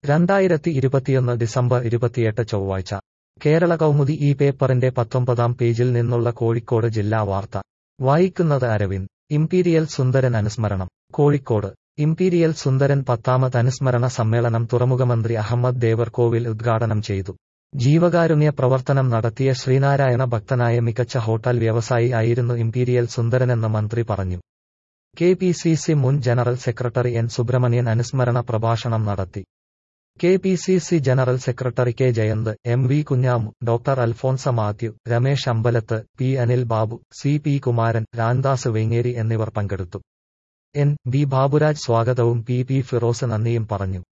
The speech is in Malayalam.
രണ്ടായിരത്തി ഇരുപത്തിയൊന്ന് ഡിസംബർ ഇരുപത്തിയെട്ട് ചൊവ്വാഴ്ച കേരള കൗമുദി ഈ പേപ്പറിന്റെ പത്തൊമ്പതാം പേജിൽ നിന്നുള്ള കോഴിക്കോട് ജില്ലാ വാർത്ത വായിക്കുന്നത് അരവിന്ദ് ഇംപീരിയൽ സുന്ദരൻ അനുസ്മരണം കോഴിക്കോട് ഇംപീരിയൽ സുന്ദരൻ പത്താമത് അനുസ്മരണ സമ്മേളനം തുറമുഖമന്ത്രി അഹമ്മദ് ദേവർകോവിൽ ഉദ്ഘാടനം ചെയ്തു ജീവകാരുണ്യ പ്രവർത്തനം നടത്തിയ ശ്രീനാരായണ ഭക്തനായ മികച്ച ഹോട്ടൽ വ്യവസായി ആയിരുന്നു ഇംപീരിയൽ സുന്ദരനെന്ന് മന്ത്രി പറഞ്ഞു കെ പി സി സി മുൻ ജനറൽ സെക്രട്ടറി എൻ സുബ്രഹ്മണ്യൻ അനുസ്മരണ പ്രഭാഷണം നടത്തി K P C C general secretary K Jayanth M V Kunhamu doctor Alphonsa Mathew Ramesh Ambalath P Anil Babu C P Kumaran Ramdas Vengeri എന്നിവർ പങ്കെടുത്തു എൻ ബി ബാബുരാജ് സ്വാഗതവും പി പി ഫിറോസ് നന്ദിയും പറഞ്ഞു